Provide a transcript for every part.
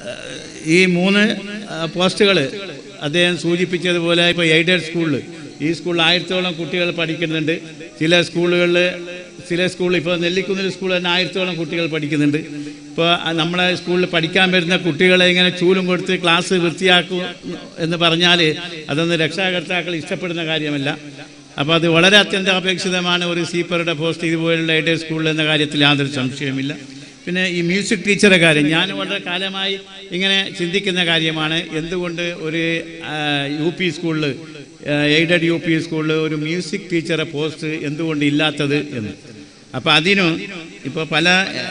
ഈ മൂന്ന് പോസ്റ്റുകൾ അദ്ദേഹം സൂചിപ്പിച്ചതുപോലെ ഇപ്പോൾ എയ്ഡഡ് സ്കൂളിൽ ഈ സ്കൂളിൽ ആയിരത്തോളം കുട്ടികൾ പഠിക്കുന്നുണ്ട് ചില സ്കൂളുകളിൽ ചില സ്കൂളിൽ ഇപ്പോൾ നെല്ലിക്കുന്നിൽ സ്കൂളിൽ തന്നെ ആയിരത്തോളം കുട്ടികൾ പഠിക്കുന്നുണ്ട് ഇപ്പോൾ നമ്മളെ സ്കൂളിൽ പഠിക്കാൻ വരുന്ന കുട്ടികളെ ഇങ്ങനെ ചൂലും കൊടുത്ത് ക്ലാസ് വൃത്തിയാക്കും എന്ന് പറഞ്ഞാൽ അതൊന്നും രക്ഷാകർത്താക്കൾ ഇഷ്ടപ്പെടുന്ന കാര്യമല്ല അപ്പോൾ അത് വളരെ അത്യന്താപേക്ഷിതമാണ് ഒരു സീപ്പറുടെ പോസ്റ്റ് ഇതുപോലുള്ള എയ്ഡഡ് സ്കൂളിൽ എന്ന കാര്യത്തിൽ യാതൊരു സംശയമില്ല പിന്നെ ഈ മ്യൂസിക് ടീച്ചറെ കാര്യം ഞാൻ വളരെ കാലമായി ഇങ്ങനെ ചിന്തിക്കുന്ന കാര്യമാണ് എന്തുകൊണ്ട് ഒരു യു പി സ്കൂളിൽ എയ്ഡഡ് യു പി സ്കൂളിൽ ഒരു മ്യൂസിക് ടീച്ചറെ പോസ്റ്റ് എന്തുകൊണ്ട് ഇല്ലാത്തത് എന്ന് അപ്പോൾ അതിനും ഇപ്പോൾ പല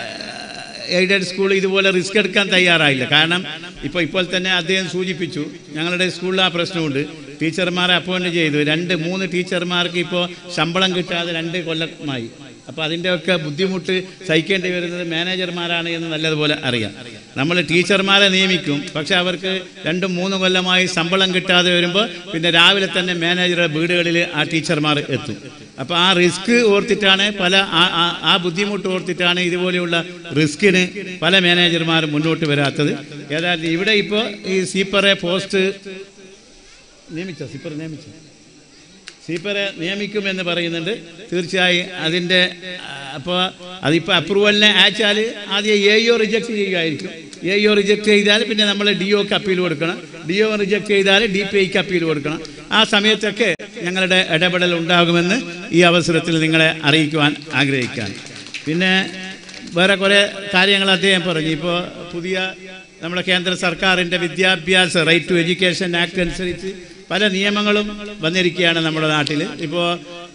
എയ്ഡഡ് സ്കൂൾ ഇതുപോലെ റിസ്ക് എടുക്കാൻ തയ്യാറായില്ല കാരണം ഇപ്പോൾ ഇപ്പോൾ തന്നെ അദ്ദേഹം സൂചിപ്പിച്ചു ഞങ്ങളുടെ സ്കൂളിൽ ആ പ്രശ്നമുണ്ട് ടീച്ചർമാരെ അപ്പോയിൻറ്റ് ചെയ്തു രണ്ട് മൂന്ന് ടീച്ചർമാർക്ക് ഇപ്പോൾ ശമ്പളം കിട്ടാതെ രണ്ട് കൊല്ലമായി അപ്പോൾ അതിൻ്റെയൊക്കെ ബുദ്ധിമുട്ട് സഹിക്കേണ്ടി വരുന്നത് മാനേജർമാരാണ് എന്ന് നല്ലതുപോലെ അറിയാം നമ്മൾ ടീച്ചർമാരെ നിയമിക്കും പക്ഷെ അവർക്ക് രണ്ടും മൂന്ന് കൊല്ലമായി ശമ്പളം കിട്ടാതെ വരുമ്പോൾ പിന്നെ രാവിലെ തന്നെ മാനേജറുടെ വീടുകളിൽ ആ ടീച്ചർമാർ എത്തും അപ്പോൾ ആ റിസ്ക് ഓർത്തിട്ടാണ് പല ആ- ആ- ആ ബുദ്ധിമുട്ട് ഓർത്തിട്ടാണ് ഇതുപോലെയുള്ള റിസ്കിന് പല മാനേജർമാരും മുന്നോട്ട് വരാത്തത് ഏതായാലും ഇവിടെ ഇപ്പോൾ ഈ സീപ്പറെ പോസ്റ്റ് നിയമിച്ചോ സീപ്പർ നിയമിച്ചോ സീപ്പറെ നിയമിക്കുമെന്ന് പറയുന്നുണ്ട് തീർച്ചയായും അതിൻ്റെ അപ്പോൾ അതിപ്പോൾ അപ്രൂവലിനെ അയച്ചാൽ ആദ്യം എ ഒ റിജക്ട് ചെയ്യുകയായിരിക്കും എ ഒ റിജക്ട് ചെയ്താൽ പിന്നെ നമ്മൾ ഡി ഒക്ക് അപ്പീൽ കൊടുക്കണം ഡി ഒ റിജക്ട് ചെയ്താൽ ഡി പി ഐക്ക് അപ്പീൽ കൊടുക്കണം ആ സമയത്തൊക്കെ ഞങ്ങളുടെ ഇടപെടൽ ഉണ്ടാകുമെന്ന് ഈ അവസരത്തിൽ നിങ്ങളെ അറിയിക്കുവാൻ ആഗ്രഹിക്കുകയാണ് പിന്നെ വേറെ കുറേ കാര്യങ്ങൾ അദ്ദേഹം പറഞ്ഞു ഇപ്പോൾ പുതിയ നമ്മുടെ കേന്ദ്ര സർക്കാരിൻ്റെ വിദ്യാഭ്യാസ റൈറ്റ് ടു എഡ്യൂക്കേഷൻ ആക്ട് അനുസരിച്ച് പല നിയമങ്ങളും വന്നിരിക്കുകയാണ് നമ്മുടെ നാട്ടിൽ ഇപ്പോൾ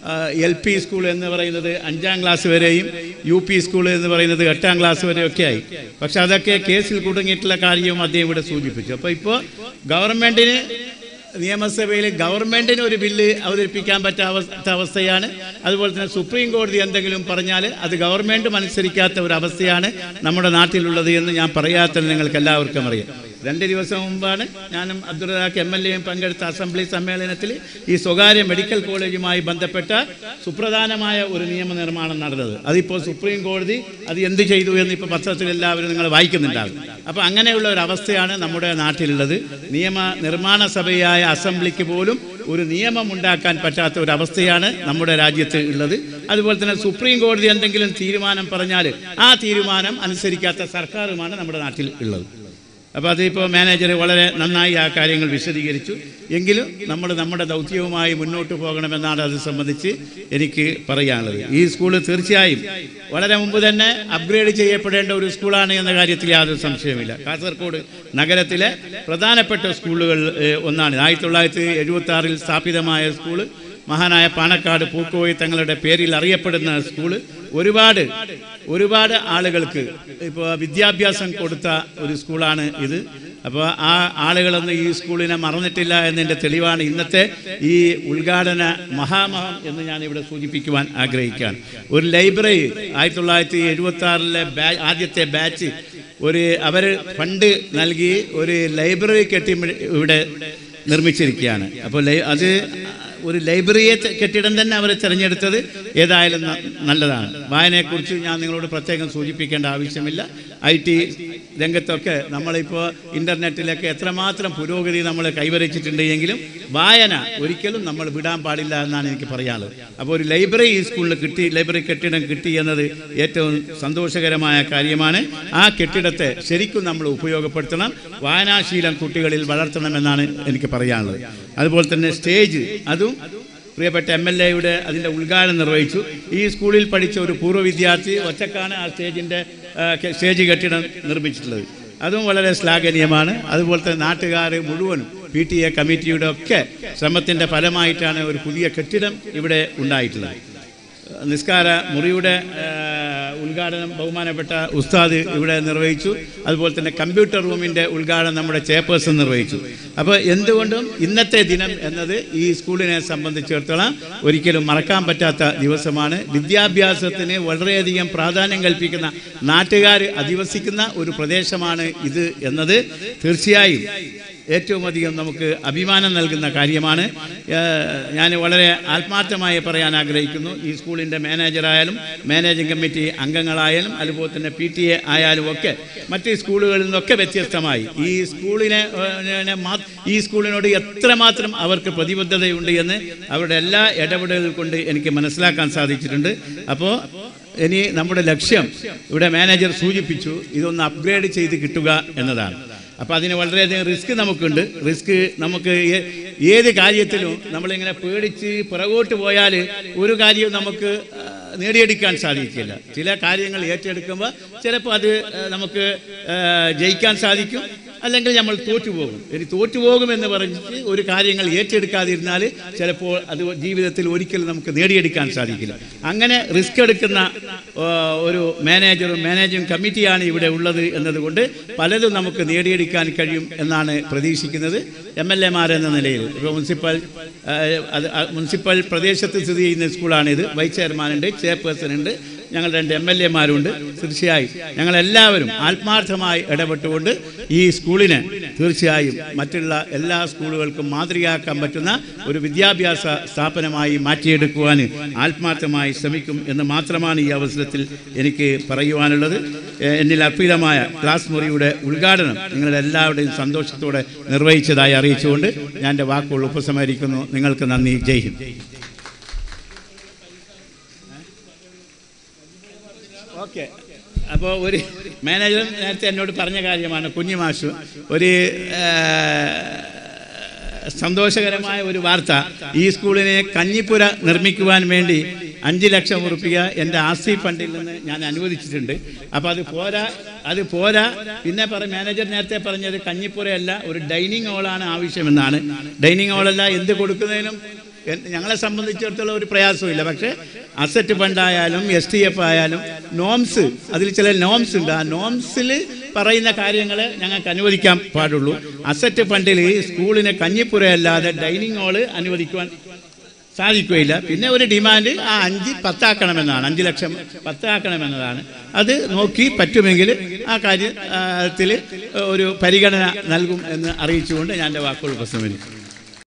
എൽ പി സ്കൂൾ എന്ന് പറയുന്നത് അഞ്ചാം ക്ലാസ് വരെയും യു പി സ്കൂൾ എന്ന് പറയുന്നത് എട്ടാം ക്ലാസ് വരെയൊക്കെ ആയി പക്ഷെ അതൊക്കെ കേസിൽ കുടുങ്ങിയിട്ടുള്ള കാര്യവും അദ്ദേഹം ഇവിടെ സൂചിപ്പിച്ചു അപ്പോൾ ഇപ്പോൾ ഗവൺമെൻറ്റിന് നിയമസഭയിൽ ഗവൺമെൻറ്റിന് ഒരു ബില്ല് അവതരിപ്പിക്കാൻ പറ്റാത്ത അവസ്ഥയാണ് അതുപോലെ തന്നെ സുപ്രീം കോടതി എന്തെങ്കിലും പറഞ്ഞാൽ അത് ഗവൺമെൻറ്റും അനുസരിക്കാത്ത ഒരു അവസ്ഥയാണ് നമ്മുടെ നാട്ടിലുള്ളത് എന്ന് ഞാൻ പറയാത്തത് നിങ്ങൾക്ക് എല്ലാവർക്കും അറിയാം രണ്ട് ദിവസം മുമ്പാണ് ഞാനും അബ്ദുറദാഖ് എം എൽ എയും പങ്കെടുത്ത അസംബ്ലി സമ്മേളനത്തിൽ ഈ സ്വകാര്യ മെഡിക്കൽ കോളേജുമായി ബന്ധപ്പെട്ട സുപ്രധാനമായ ഒരു നിയമനിർമ്മാണം നടന്നത് അതിപ്പോൾ സുപ്രീം കോടതി അത് എന്ത് ചെയ്തു എന്ന് ഇപ്പോൾ പത്രത്തിൽ എല്ലാവരും നിങ്ങൾ വായിക്കുന്നുണ്ടാകും അപ്പോൾ അങ്ങനെയുള്ള ഒരു അവസ്ഥയാണ് നമ്മുടെ നാട്ടിലുള്ളത് നിയമ നിർമ്മാണ സഭയായ അസംബ്ലിക്ക് പോലും ഒരു നിയമം ഉണ്ടാക്കാൻ പറ്റാത്ത ഒരു അവസ്ഥയാണ് നമ്മുടെ രാജ്യത്ത് ഉള്ളത് അതുപോലെ തന്നെ സുപ്രീം കോടതി എന്തെങ്കിലും തീരുമാനം പറഞ്ഞാൽ ആ തീരുമാനം അനുസരിക്കാത്ത സർക്കാരുമാണ് നമ്മുടെ നാട്ടിൽ ഉള്ളത് അപ്പോൾ അതിപ്പോൾ മാനേജർ വളരെ നന്നായി ആ കാര്യങ്ങൾ വിശദീകരിച്ചു എങ്കിലും നമ്മൾ നമ്മുടെ ദൗത്യവുമായി മുന്നോട്ട് പോകണമെന്നാണ് അത് സംബന്ധിച്ച് എനിക്ക് പറയാനുള്ളത് ഈ സ്കൂൾ തീർച്ചയായും വളരെ മുമ്പ് തന്നെ അപ്ഗ്രേഡ് ചെയ്യപ്പെടേണ്ട ഒരു സ്കൂളാണ് എന്ന കാര്യത്തിൽ യാതൊരു സംശയമില്ല കാസർഗോഡ് നഗരത്തിലെ പ്രധാനപ്പെട്ട സ്കൂളുകൾ ഏഹ്, ഒന്നാണ് ആയിരത്തി തൊള്ളായിരത്തി എഴുപത്തി ആറിൽ സ്ഥാപിതമായ സ്കൂള് മഹാനായ പാണക്കാട് പൂക്കോയി തങ്ങളുടെ പേരിൽ അറിയപ്പെടുന്ന സ്കൂള് ഒരുപാട് ഒരുപാട് ആളുകൾക്ക് ഇപ്പോൾ വിദ്യാഭ്യാസം കൊടുത്ത ഒരു സ്കൂളാണ് ഇത് അപ്പോൾ ആ ആളുകളൊന്നും ഈ സ്കൂളിനെ മറന്നിട്ടില്ല എന്നതിൻ്റെ തെളിവാണ് ഇന്നത്തെ ഈ ഉദ്ഘാടന മഹാമഹം എന്ന് ഞാൻ ഇവിടെ സൂചിപ്പിക്കുവാൻ ആഗ്രഹിക്കുകയാണ് ഒരു ലൈബ്രറി ആയിരത്തി തൊള്ളായിരത്തി എഴുപത്തി ആറിലെ ബാ ആദ്യത്തെ ബാച്ച് ഒരു അവർ ഫണ്ട് നൽകി ഒരു ലൈബ്രറി കെട്ടി ഇവിടെ നിർമ്മിച്ചിരിക്കുകയാണ് അപ്പോൾ ലൈ അത് ഒരു ലൈബ്രറിയെ ത- കെട്ടിടം തന്നെ അവർ തിരഞ്ഞെടുത്തത് ഏതായാലും ന- നല്ലതാണ് വായനയെക്കുറിച്ച് ഞാൻ നിങ്ങളോട് പ്രത്യേകം സൂചിപ്പിക്കേണ്ട ആവശ്യമില്ല ഐ ടി രംഗത്തൊക്കെ നമ്മളിപ്പോൾ ഇൻ്റർനെറ്റിലൊക്കെ എത്രമാത്രം പുരോഗതി നമ്മൾ കൈവരിച്ചിട്ടുണ്ട് എങ്കിലും വായന ഒരിക്കലും നമ്മൾ വിടാൻ പാടില്ല എന്നാണ് എനിക്ക് പറയാനുള്ളത് അപ്പോൾ ഒരു ലൈബ്രറി ഈ സ്കൂളിൽ കിട്ടി ലൈബ്രറി കെട്ടിടം കിട്ടി എന്നത് ഏറ്റവും സന്തോഷകരമായ കാര്യമാണ് ആ കെട്ടിടത്തെ ശരിക്കും നമ്മൾ ഉപയോഗപ്പെടുത്തണം വായനാശീലം കുട്ടികളിൽ വളർത്തണമെന്നാണ് എനിക്ക് പറയാനുള്ളത് അതുപോലെ തന്നെ സ്റ്റേജ് അതും പ്രിയപ്പെട്ട എം എൽ എയുടെ അതിൻ്റെ ഉദ്ഘാടനം നിർവഹിച്ചു ഈ സ്കൂളിൽ പഠിച്ച ഒരു പൂർവ്വ വിദ്യാർത്ഥി ഒറ്റക്കാണ് ആ സ്റ്റേജിൻ്റെ ആ, കെ- സ്റ്റേജ് കെട്ടിടം നിർമ്മിച്ചിട്ടുള്ളത് അതും വളരെ ശ്ലാഘനീയമാണ് അതുപോലെ തന്നെ നാട്ടുകാർ മുഴുവനും പി ടി എ കമ്മിറ്റിയുടെ ഒക്കെ ശ്രമത്തിൻ്റെ ഫലമായിട്ടാണ് ഒരു പുതിയ കെട്ടിടം ഇവിടെ ഉണ്ടായിട്ടുള്ളത് നിസ്കാര മുറിയുടെ ആ, ഉദ്ഘാടനം ബഹുമാനപ്പെട്ട ഉസ്താദ് ഇവിടെ നിർവഹിച്ചു അതുപോലെ തന്നെ കമ്പ്യൂട്ടർ റൂമിൻ്റെ ഉദ്ഘാടനം നമ്മുടെ ചെയർപേഴ്സൺ നിർവഹിച്ചു അപ്പോൾ എന്തുകൊണ്ടും ഇന്നത്തെ ദിനം എന്നത് ഈ സ്കൂളിനെ സംബന്ധിച്ചിടത്തോളം ഒരിക്കലും മറക്കാൻ പറ്റാത്ത ദിവസമാണ് വിദ്യാഭ്യാസത്തിന് വളരെയധികം പ്രാധാന്യം കൽപ്പിക്കുന്ന നാട്ടുകാർ അധിവസിക്കുന്ന ഒരു പ്രദേശമാണ് ഇത് എന്നത് തീർച്ചയായും ഏറ്റവും അധികം നമുക്ക് അഭിമാനം നൽകുന്ന കാര്യമാണ് ഏഹ് ഞാൻ വളരെ ആത്മാർത്ഥമായി പറയാൻ ആഗ്രഹിക്കുന്നു ഈ സ്കൂളിൻ്റെ മാനേജറായാലും മാനേജിംഗ് കമ്മിറ്റി അംഗങ്ങളായാലും അതുപോലെ തന്നെ പി ടി എ ആയാലും ഒക്കെ മറ്റ് സ്കൂളുകളിൽ നിന്നൊക്കെ വ്യത്യസ്തമായി ഈ സ്കൂളിനെ ഏഹ്, മാ- ഈ സ്കൂളിനോട് എത്രമാത്രം അവർക്ക് പ്രതിബദ്ധതയുണ്ട് എന്ന് അവരുടെ എല്ലാ ഇടപെടലുകൾ കൊണ്ട് എനിക്ക് മനസ്സിലാക്കാൻ സാധിച്ചിട്ടുണ്ട് അപ്പോൾ ഇനി നമ്മുടെ ലക്ഷ്യം ഇവിടെ മാനേജർ സൂചിപ്പിച്ചു ഇതൊന്ന് അപ്ഗ്രേഡ് ചെയ്ത് കിട്ടുക എന്നതാണ് അപ്പോൾ അതിന് വളരെയധികം റിസ്ക് നമുക്കുണ്ട് റിസ്ക് നമുക്ക് ഏ- ഏത് കാര്യത്തിലും നമ്മളിങ്ങനെ പേടിച്ച് പുറകോട്ട് പോയാൽ ഒരു കാര്യവും നമുക്ക് ആ, നേടിയെടുക്കാൻ സാധിക്കില്ല ചില കാര്യങ്ങൾ ഏറ്റെടുക്കുമ്പോൾ ചിലപ്പോൾ അത് ആ, നമുക്ക് ആ, ജയിക്കാൻ സാധിക്കും അല്ലെങ്കിൽ നമ്മൾ തോറ്റുപോകും ഇനി തോറ്റുപോകുമെന്ന് പറഞ്ഞിട്ട് ഒരു കാര്യങ്ങൾ ഏറ്റെടുക്കാതിരുന്നാൽ ചിലപ്പോൾ അത് ജീവിതത്തിൽ ഒരിക്കലും നമുക്ക് നേടിയെടുക്കാൻ സാധിക്കില്ല അങ്ങനെ റിസ്ക് എടുക്കുന്ന ആ, ഒരു മാനേജറും മാനേജിംഗ് കമ്മിറ്റിയാണ് ഇവിടെ ഉള്ളത് എന്നതുകൊണ്ട് പലതും നമുക്ക് നേടിയെടുക്കാൻ കഴിയും എന്നാണ് പ്രതീക്ഷിക്കുന്നത് എം എൽ എമാരെന്ന നിലയിൽ ഇപ്പോൾ മുനിസിപ്പൽ ആ, അത് ആ, മുനിസിപ്പൽ പ്രദേശത്ത് സ്ഥിതി ചെയ്യുന്ന സ്കൂളാണിത് വൈസ് ചെയർമാനുണ്ട് ചെയർപേഴ്സൺ ഉണ്ട് ഞങ്ങൾ രണ്ട് എം എൽ എമാരുണ്ട് തീർച്ചയായും ഞങ്ങളെല്ലാവരും ആത്മാർത്ഥമായി ഇടപെട്ടുകൊണ്ട് ഈ സ്കൂളിനെ തീർച്ചയായും മറ്റുള്ള എല്ലാ സ്കൂളുകൾക്കും മാതൃകയാക്കാൻ പറ്റുന്ന ഒരു വിദ്യാഭ്യാസ സ്ഥാപനമായി മാറ്റിയെടുക്കുവാൻ ആത്മാർത്ഥമായി ശ്രമിക്കും എന്ന് മാത്രമാണ് ഈ അവസരത്തിൽ എനിക്ക് പറയുവാനുള്ളത് എ- എന്നിൽ അർപ്പിതമായ ക്ലാസ് മുറിയുടെ ഉദ്ഘാടനം നിങ്ങളുടെ എല്ലാവരുടെയും സന്തോഷത്തോടെ നിർവഹിച്ചതായി അറിയിച്ചുകൊണ്ട് ഞാൻ എൻ്റെ വാക്കുകൾ ഉപസംഹരിക്കുന്നു നിങ്ങൾക്ക് നന്ദി ജയ് ഹിന്ദ് ഓക്കെ അപ്പോൾ ഒരു മാനേജർ നേരത്തെ എന്നോട് പറഞ്ഞ കാര്യമാണ് കുഞ്ഞുമാഷു ഒരു ആ, സന്തോഷകരമായ ഒരു വാർത്ത ഈ സ്കൂളിനെ കഞ്ഞിപ്പുര നിർമ്മിക്കുവാൻ വേണ്ടി അഞ്ച് ലക്ഷം ഉറുപ്പിക എൻ്റെ ആസ്തി ഫണ്ടിൽ നിന്ന് ഞാൻ അനുവദിച്ചിട്ടുണ്ട് അപ്പോൾ അത് പോരാ അത് പോരാ പിന്നെ പറ മാനേജർ നേരത്തെ പറഞ്ഞത് കഞ്ഞിപ്പുരയല്ല ഒരു ഡൈനിങ് ഹാളാണ് ആവശ്യമെന്നാണ് ഡൈനിങ് ഹാളല്ല എന്ത് കൊടുക്കുന്നതിനും എൻ- ഞങ്ങളെ സംബന്ധിച്ചിടത്തോളം ഒരു പ്രയാസമില്ല പക്ഷേ അസറ്റ് ഫണ്ടായാലും എസ് ടി എഫ് ആയാലും നോംസ് അതിൽ ചില നോംസ് ഉണ്ട് ആ നോംസിൽ പറയുന്ന കാര്യങ്ങൾ ഞങ്ങൾക്ക് അനുവദിക്കാൻ പാടുള്ളൂ അസറ്റ് ഫണ്ടിൽ ഈ സ്കൂളിന് കഞ്ഞിപ്പുരയല്ലാതെ ഡൈനിങ് ഹാള് അനുവദിക്കുവാൻ സാധിക്കുകയില്ല പിന്നെ ഒരു ഡിമാൻഡ് ആ അഞ്ച് പത്താക്കണമെന്നാണ് അഞ്ച് ലക്ഷം പത്താക്കണമെന്നതാണ് അത് നോക്കി പറ്റുമെങ്കിൽ ആ കാര്യത്തിൽ ഒരു പരിഗണന നൽകും എന്ന് അറിയിച്ചുകൊണ്ട് ഞാൻ എൻ്റെ വാക്കുകൾ ഉപസംഹരിക്കും